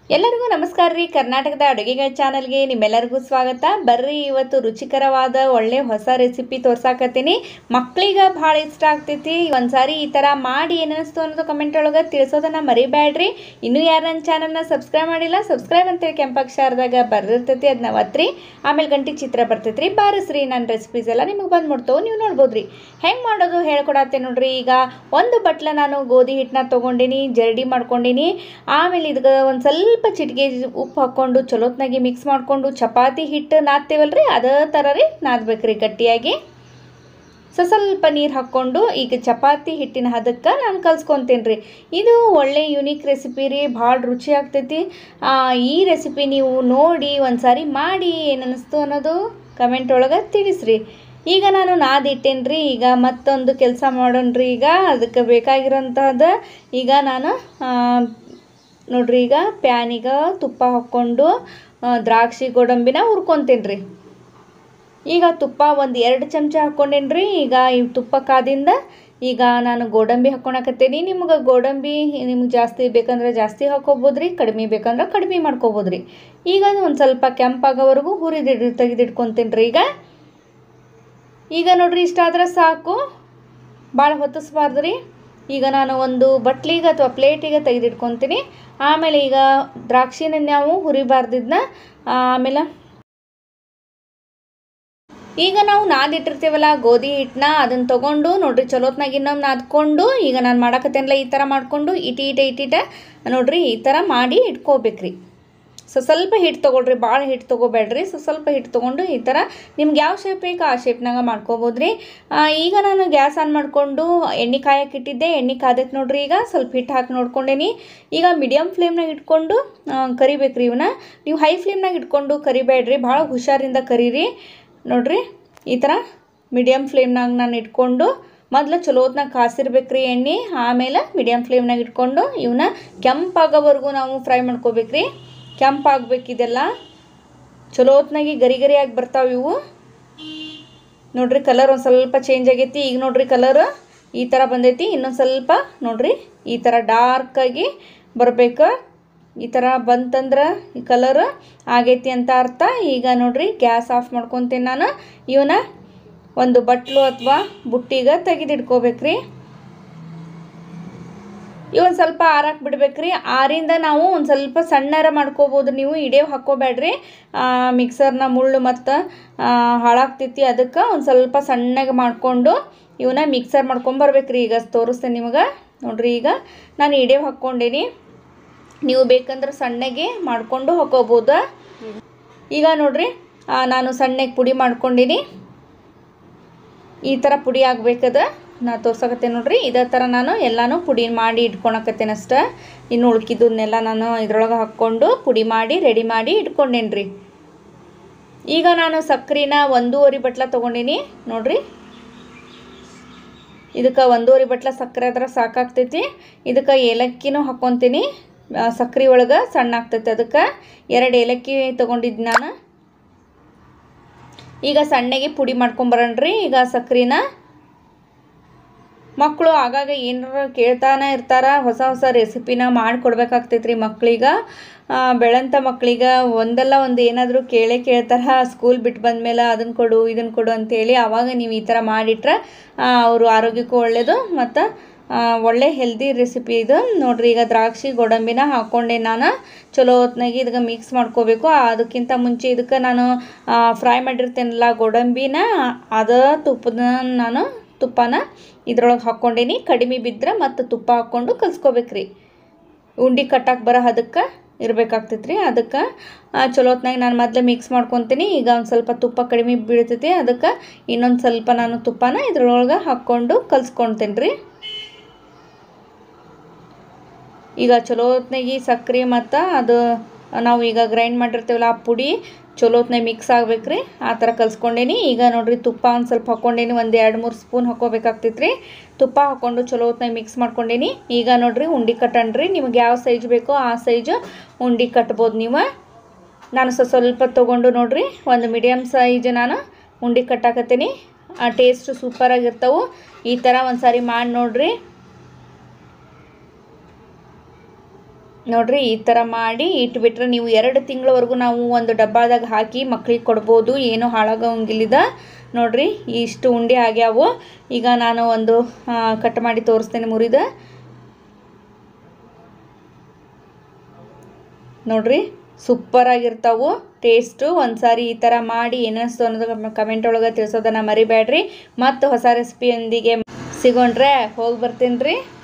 ಎಲ್ಲರಿಗೂ ನಮಸ್ಕಾರ ರೀ ಕರ್ನಾಟಕದ ಅಡುಗೆಗಳ ಚಾನಲ್ಗೆ ನಿಮ್ಮೆಲ್ಲರಿಗೂ ಸ್ವಾಗತ ಬರ್ರಿ ಇವತ್ತು ರುಚಿಕರವಾದ ಒಳ್ಳೆ ಹೊಸ ರೆಸಿಪಿ ತೋರ್ಸಾಕತ್ತೀನಿ ಮಕ್ಳಿಗೆ ಭಾಳ ಇಷ್ಟ ಆಗ್ತೈತಿ ಒಂದ್ಸಾರಿ ಈ ಥರ ಮಾಡಿ ಏನಿಸ್ತು ಅನ್ನೋದು ಕಮೆಂಟ್ ಒಳಗೆ ತಿಳಿಸೋದನ್ನ ಮರಿಬೇಡ್ರಿ ಇನ್ನೂ ಯಾರು ನನ್ನ ಚಾನಲ್ನ ಸಬ್ಸ್ಕ್ರೈಬ್ ಮಾಡಿಲ್ಲ ಸಬ್ಸ್ಕ್ರೈಬ್ ಅಂತೇಳಿ ಕೆಂಪಕ್ಷರದಾಗ ಬರ್ದಿರ್ತೈತಿ ಅದನ್ನ ಒತ್ರಿ ಆಮೇಲೆ ಗಂಟಿ ಚಿತ್ರ ಬರ್ತೈತಿ ರೀ ಬಾರಿಸ್ರಿ ನನ್ನ ರೆಸಿಪೀಸ್ ಎಲ್ಲ ನಿಮಗೆ ಬಂದು ಮುಟ್ತವೆ ನೀವು ನೋಡ್ಬೋದು ರೀ ಹೆಂಗೆ ಮಾಡೋದು ಹೇಳ್ಕೊಡತ್ತೆ ನೋಡ್ರಿ ಈಗ ಒಂದು ಬಟ್ಲ ನಾನು ಗೋಧಿ ಹಿಟ್ಟನ್ನ ತೊಗೊಂಡಿನಿ ಜರಡಿ ಮಾಡ್ಕೊಂಡಿನಿ ಆಮೇಲೆ ಇದಕ್ಕೆ ಒಂದು ಸ್ವಲ್ಪ ಚಿಟಿಕೆ ಉಪ್ಪು ಹಾಕ್ಕೊಂಡು ಚಲೋತ್ನಾಗಿ ಮಿಕ್ಸ್ ಮಾಡಿಕೊಂಡು ಚಪಾತಿ ಹಿಟ್ಟು ನಾದ್ತೇವಲ್ರಿ ಅದೇ ಥರ ರೀ ನಾದ್ಬೇಕ್ರಿ ಗಟ್ಟಿಯಾಗಿ ಸೊ ಸ್ವಲ್ಪ ನೀರು ಹಾಕ್ಕೊಂಡು ಈಗ ಚಪಾತಿ ಹಿಟ್ಟಿನ ಹದಕ್ಕೆ ನಾನು ಕಲ್ಸ್ಕೊತೀನಿ ರೀ ಇದು ಒಳ್ಳೆ ಯುನೀಕ್ ರೆಸಿಪಿ ರೀ ಭಾಳ ರುಚಿ ಆಗ್ತೈತಿ ಆ, ಈ ರೆಸಿಪಿ ನೀವು ನೋಡಿ ಒಂದು ಸಾರಿ ಮಾಡಿ ಏನು ಅನ್ನಿಸ್ತು ಅನ್ನೋದು ಕಮೆಂಟ್ ಒಳಗೆ ತಿಳಿಸ್ರಿ ಈಗ ನಾನು ನಾದಿಟ್ಟೇನಿ ರೀ ಈಗ ಮತ್ತೊಂದು ಕೆಲಸ ಮಾಡೋಣ್ರಿ ಈಗ ಅದಕ್ಕೆ ಬೇಕಾಗಿರೋಂಥದ್ದು ಈಗ ನಾನು ಆ, ನೋಡ್ರಿ ಈಗ ಪ್ಯಾನಿಗೆ ತುಪ್ಪ ಹಾಕ್ಕೊಂಡು ಆ, ದ್ರಾಕ್ಷಿ ಗೋಡಂಬಿನ ಹುರ್ಕೊತೀನಿ ರೀ ಈಗ ತುಪ್ಪ ಒಂದು ಎರಡು ಚಮಚ ಹಾಕ್ಕೊಂಡೇನಿ ರೀ ಈಗ ಈ ತುಪ್ಪ ಕಾದಿಂದ ಈಗ ನಾನು ಗೋಡಂಬಿ ಹಾಕ್ಕೊಳಕತ್ತೀನಿ ನಿಮ್ಗೆ ಗೋಡಂಬಿ ನಿಮ್ಗೆ ಜಾಸ್ತಿ ಬೇಕಂದ್ರೆ ಜಾಸ್ತಿ ಹಾಕೋಬೋದು ರೀ ಕಡಿಮೆ ಬೇಕಂದ್ರೆ ಕಡಿಮೆ ಮಾಡ್ಕೋಬೋದು ರೀ ಈಗ ಒಂದು ಸ್ವಲ್ಪ ಕೆಂಪಾಗೋವರೆಗೂ ಹುರಿದಿಡ್ ತೆಗೆದಿಟ್ಕೊತೀನಿ ರೀ ಈಗ ಈಗ ನೋಡ್ರಿ ಇಷ್ಟಾದ್ರೆ ಸಾಕು ಭಾಳ ಹೊತ್ತಿಸ್ಬಾರ್ದು ರೀ ಈಗ ನಾನು ಒಂದು ಬಟ್ಲಿಗೆ ಅಥವಾ ಪ್ಲೇಟಿಗೆ ತೆಗೆದಿಟ್ಕೊತೀನಿ ಆಮೇಲೆ ಈಗ ದ್ರಾಕ್ಷಿನ ನಾವು ಹುರಿಬಾರ್ದಿದ್ನ ಆಮೇಲೆ ಈಗ ನಾವು ನಾದಿಟ್ಟಿರ್ತೀವಲ್ಲ ಗೋಧಿ ಹಿಟ್ಟನ್ನ ಅದನ್ನು ತೊಗೊಂಡು ನೋಡ್ರಿ ಚಲೋತ್ನಾಗ ಇನ್ನೊಮ್ಮೆ ನಾದ್ಕೊಂಡು ಈಗ ನಾನು ಮಾಡಕತ್ತೇನಲ್ಲ ಈ ಥರ ಮಾಡಿಕೊಂಡು ಇಟಿ ಇಟ ಇಟಿಟ ನೋಡ್ರಿ ಈ ಥರ ಮಾಡಿ ಇಟ್ಕೋಬೇಕ್ರಿ ಸೊ ಸ್ವಲ್ಪ ಹಿಟ್ಟು ತೊಗೊಳ್ರಿ ಭಾಳ ಹಿಟ್ಟು ತೊಗೋಬೇಡ್ರಿ ಸೊ ಸ್ವಲ್ಪ ಹಿಟ್ಟು ತೊಗೊಂಡು ಈ ಥರ ನಿಮ್ಗೆ ಯಾವ ಶೇಪ್ ಬೇಕು ಆ ಶೇಪ್ನಾಗ ಮಾಡ್ಕೋಬೋದು ರೀ ಈಗ ನಾನು ಗ್ಯಾಸ್ ಆನ್ ಮಾಡಿಕೊಂಡು ಎಣ್ಣೆ ಕಾಯಕ್ಕೆ ಇಟ್ಟಿದ್ದೆ ಎಣ್ಣೆ ಕಾದೈತೆ ನೋಡ್ರಿ ಈಗ ಸ್ವಲ್ಪ ಹಿಟ್ಟು ಹಾಕಿ ನೋಡ್ಕೊಂಡೇನಿ ಈಗ ಮೀಡಿಯಮ್ ಫ್ಲೇಮ್ನಾಗ ಇಟ್ಕೊಂಡು ಕರಿಬೇಕ್ರಿ ಇವನ್ನ ನೀವು ಹೈ ಫ್ಲೇಮ್ನಾಗ ಇಟ್ಕೊಂಡು ಕರಿಬೇಡ್ರಿ ಭಾಳ ಹುಷಾರಿಂದ ಕರೀರಿ ನೋಡ್ರಿ ಈ ಥರ ಮೀಡಿಯಮ್ ಫ್ಲೇಮ್ನಾಗ ನಾನು ಇಟ್ಕೊಂಡು ಮೊದಲು ಚಲೋತ್ನಾಗ ಕಾಸಿರ್ಬೇಕ್ರಿ ಎಣ್ಣೆ ಆಮೇಲೆ ಮೀಡಿಯಮ್ ಫ್ಲೇಮ್ನಾಗ ಇಟ್ಕೊಂಡು ಇವನ್ನ ಕೆಂಪಾಗೋವರೆಗೂ ನಾವು ಫ್ರೈ ಮಾಡ್ಕೋಬೇಕ್ರಿ ಕೆಂಪಾಗಬೇಕಿದೆಲ್ಲ ಚಲೋತ್ನಾಗಿ ಗರಿ ಗರಿಯಾಗಿ ಬರ್ತಾವೆ ಇವು ನೋಡ್ರಿ ಕಲರ್ ಒಂದು ಸ್ವಲ್ಪ ಚೇಂಜ್ ಆಗೈತಿ ಈಗ ನೋಡ್ರಿ ಕಲರ್ ಈ ಥರ ಬಂದೈತಿ ಇನ್ನೊಂದು ಸ್ವಲ್ಪ ನೋಡ್ರಿ ಈ ಥರ ಡಾರ್ಕಾಗಿ ಬರಬೇಕು ಈ ಥರ ಬಂತಂದ್ರೆ ಈ ಕಲರ್ ಆಗೈತಿ ಅಂತ ಅರ್ಥ ಈಗ ನೋಡ್ರಿ ಗ್ಯಾಸ್ ಆಫ್ ಮಾಡ್ಕೊತೀನಿ ನಾನು ಇವನ್ನ ಒಂದು ಬಟ್ಲು ಅಥವಾ ಬುಟ್ಟಿಗೆ ತೆಗೆದಿಟ್ಕೋಬೇಕ್ರಿ ಇವೊಂದು ಸ್ವಲ್ಪ ಆರಕ್ಕೆ ಬಿಡ್ಬೇಕ್ರಿ ಆರಿಂದ ನಾವು ಒಂದು ಸ್ವಲ್ಪ ಸಣ್ಣರ ಮಾಡ್ಕೋಬೋದು ನೀವು ಇಡೇವ್ ಹಾಕ್ಕೋಬೇಡ್ರಿ ಮಿಕ್ಸರ್ನ ಮುಳ್ಳು ಮತ್ತು ಹಾಳಾಗ್ತೈತಿ ಅದಕ್ಕೆ ಒಂದು ಸ್ವಲ್ಪ ಸಣ್ಣಗೆ ಮಾಡಿಕೊಂಡು ಇವನ್ನ ಮಿಕ್ಸರ್ ಮಾಡ್ಕೊಂಬರ್ಬೇಕ್ರಿ ಈಗ ತೋರಿಸ್ತೇನೆ ನಿಮಗೆ ನೋಡ್ರಿ ಈಗ ನಾನು ಇಡೇವ್ ಹಾಕ್ಕೊಂಡೀನಿ ನೀವು ಬೇಕಂದ್ರೆ ಸಣ್ಣಗೆ ಮಾಡಿಕೊಂಡು ಹಾಕೋಬೋದು ಈಗ ನೋಡ್ರಿ ಆ, ನಾನು ಸಣ್ಣಗೆ ಪುಡಿ ಮಾಡ್ಕೊಂಡೀನಿ ಈ ಥರ ಪುಡಿ ಆಗ್ಬೇಕದ ನಾ ತೋರ್ಸಕತ್ತೇನೆ ನೋಡ್ರಿ ಇದೇ ಥರ ನಾನು ಎಲ್ಲನೂ ಪುಡಿ ಮಾಡಿ ಇಟ್ಕೊಳಕತ್ತೇನೆ ಅಷ್ಟೇ ಇನ್ನು ಉಳ್ಕಿದ್ದನ್ನೆಲ್ಲ ನಾನು ಇದ್ರೊಳಗೆ ಹಾಕ್ಕೊಂಡು ಪುಡಿ ಮಾಡಿ ರೆಡಿ ಮಾಡಿ ಇಟ್ಕೊಂಡೇನಿ ರೀ ಈಗ ನಾನು ಸಕ್ರಿನ ಒಂದೂವರೆ ಬಟ್ಲ ತೊಗೊಂಡೀನಿ ನೋಡ್ರಿ ಇದಕ್ಕೆ ಒಂದೂವರೆ ಬಟ್ಲ ಸಕ್ಕರೆ ಆದ್ರೆ ಸಾಕಾಗ್ತೈತಿ ಇದಕ್ಕೆ ಏಲಕ್ಕಿನೂ ಹಾಕ್ಕೊತೀನಿ ಆ, ಸಕ್ರೆ ಒಳಗೆ ಸಣ್ಣ ಆಗ್ತೈತೆ ಅದಕ್ಕೆ ಎರಡು ಏಲಕ್ಕಿ ತೊಗೊಂಡಿದ್ದು ನಾನು ಈಗ ಸಣ್ಣಗೆ ಪುಡಿ ಮಾಡ್ಕೊಂಬರೋಣ್ರಿ ಈಗ ಸಕ್ರಿನ ಮಕ್ಕಳು ಆಗಾಗ ಏನಾರ ಕೇಳ್ತಾನೆ ಇರ್ತಾರ ಹೊಸ ಹೊಸ ರೆಸಿಪಿನ ಮಾಡಿಕೊಡ್ಬೇಕಾಗ್ತೈತೆ ರೀ ಮಕ್ಳಿಗೆ ಬೆಳಂತ ಮಕ್ಳಿಗೆ ಒಂದಲ್ಲ ಒಂದು ಏನಾದರೂ ಕೇಳೇ ಕೇಳ್ತಾರ ಸ್ಕೂಲ್ ಬಿಟ್ಟು ಬಂದಮೇಲೆ ಅದನ್ನು ಕೊಡು ಇದನ್ನು ಕೊಡು ಅಂತೇಳಿ ಆವಾಗ ನೀವು ಈ ಥರ ಮಾಡಿಟ್ರೆ ಅವರು ಆರೋಗ್ಯಕ್ಕೂ ಒಳ್ಳೆಯದು ಮತ್ತು ಒಳ್ಳೆ ಹೆಲ್ದಿ ರೆಸಿಪಿ ಇದು ನೋಡ್ರಿ ಈಗ ದ್ರಾಕ್ಷಿ ಗೋಡಂಬಿನ ಹಾಕ್ಕೊಂಡೆ ನಾನು ಚಲೋ ಹೊತ್ನಾಗಿ ಇದಕ್ಕೆ ಮಿಕ್ಸ್ ಮಾಡ್ಕೋಬೇಕು ಅದಕ್ಕಿಂತ ಮುಂಚೆ ಇದಕ್ಕೆ ನಾನು ಫ್ರೈ ಮಾಡಿರ್ತೇನಲ್ಲ ಗೋಡಂಬಿನ ಅದ ತುಪ್ಪದ ನಾನು ತುಪ್ಪನ ಇದ್ರೊಳಗೆ ಹಾಕ್ಕೊಂಡೇನಿ ಕಡಿಮೆ ಬಿದ್ದರೆ ಮತ್ತು ತುಪ್ಪ ಹಾಕ್ಕೊಂಡು ಕಲ್ಸ್ಕೋಬೇಕ್ರಿ ಉಂಡೆ ಕಟ್ಟಕ್ಕೆ ಬರೋ ಅದಕ್ಕೆ ಇರ್ಬೇಕಾಗ್ತೈತೆ ರೀ ಅದಕ್ಕೆ ಚಲೋ ಹೊತ್ನಾಗ ನಾನು ಮೊದಲು ಮಿಕ್ಸ್ ಮಾಡ್ಕೊತೀನಿ ಈಗ ಒಂದು ಸ್ವಲ್ಪ ತುಪ್ಪ ಕಡಿಮೆ ಬೀಳ್ತೈತಿ ಅದಕ್ಕೆ ಇನ್ನೊಂದು ಸ್ವಲ್ಪ ನಾನು ತುಪ್ಪನ ಇದ್ರೊಳಗೆ ಹಾಕ್ಕೊಂಡು ಕಲ್ಸ್ಕೊಳ್ತೇನೆ ರೀ ಈಗ ಚಲೋ ಹೊತ್ನಾಗಿ ಸಕ್ಕರೆ ಮತ್ತು ಅದು ನಾವು ಈಗ ಗ್ರೈಂಡ್ ಮಾಡಿರ್ತೀವಲ್ಲ ಆ ಪುಡಿ ಚಲೋ ಹೊತ್ನಾಗ ಮಿಕ್ಸ್ ಆಗ್ಬೇಕ್ರಿ ಆ ಥರ ಕಲ್ಸ್ಕೊಂಡೇನಿ ಈಗ ನೋಡ್ರಿ ತುಪ್ಪ ಒಂದು ಸ್ವಲ್ಪ ಹಾಕ್ಕೊಂಡೇನಿ ಒಂದು ಎರಡು ಮೂರು ಸ್ಪೂನ್ ಹಾಕ್ಕೋಬೇಕಾಗ್ತೈತೆ ರೀ ತುಪ್ಪ ಹಾಕ್ಕೊಂಡು ಚಲೋ ಹೊತ್ನಾಗ ಮಿಕ್ಸ್ ಮಾಡ್ಕೊಂಡೇನಿ ಈಗ ನೋಡ್ರಿ ಉಂಡೆ ಕಟ್ಟಣ್ರಿ ನಿಮ್ಗೆ ಯಾವ ಸೈಜ್ ಬೇಕೋ ಆ ಸೈಜು ಉಂಡೆ ಕಟ್ಬೋದು ನೀವು ನಾನು ಸ್ವಲ್ಪ ಸ್ವಲ್ಪ ತೊಗೊಂಡು ನೋಡ್ರಿ ಒಂದು ಮೀಡಿಯಮ್ ಸೈಜ್ ನಾನು ಉಂಡೆ ಕಟ್ಟಾಕತ್ತೀನಿ ಆ ಟೇಸ್ಟ್ ಸೂಪರಾಗಿರ್ತಾವೆ ಈ ಥರ ಒಂದು ಸಾರಿ ಮಾಡಿ ನೋಡ್ರಿ ನೋಡ್ರಿ ಈ ಥರ ಮಾಡಿ ಇಟ್ಬಿಟ್ರೆ ನೀವು ಎರಡು ತಿಂಗಳವರೆಗೂ ನಾವು ಒಂದು ಡಬ್ಬಾದಾಗ ಹಾಕಿ ಮಕ್ಳಿಗೆ ಕೊಡ್ಬೋದು ಏನೂ ಹಾಳಾಗೋಂಗಿಲ್ಲಿದ ನೋಡ್ರಿ ಇಷ್ಟು ಉಂಡೆ ಆಗ್ಯಾವು ಈಗ ನಾನು ಒಂದು ಕಟ್ ಮಾಡಿ ತೋರಿಸ್ತೇನೆ ಮುರಿದ ನೋಡ್ರಿ ಸೂಪರ್ ಆಗಿರ್ತಾವು ಟೇಸ್ಟು ಒಂದು ಸಾರಿ ಈ ಥರ ಮಾಡಿ ಏನಿಸ್ತು ಅನ್ನೋದು ಕಮೆಂಟ್ ಒಳಗೆ ತಿಳಿಸೋದನ್ನು ಮರಿಬೇಡ್ರಿ ಮತ್ತು ಹೊಸ ರೆಸಿಪಿಯೊಂದಿಗೆ ಸಿಗೋಣ್ರೆ ಹೋಗಿ ಬರ್ತೀನಿ ರೀ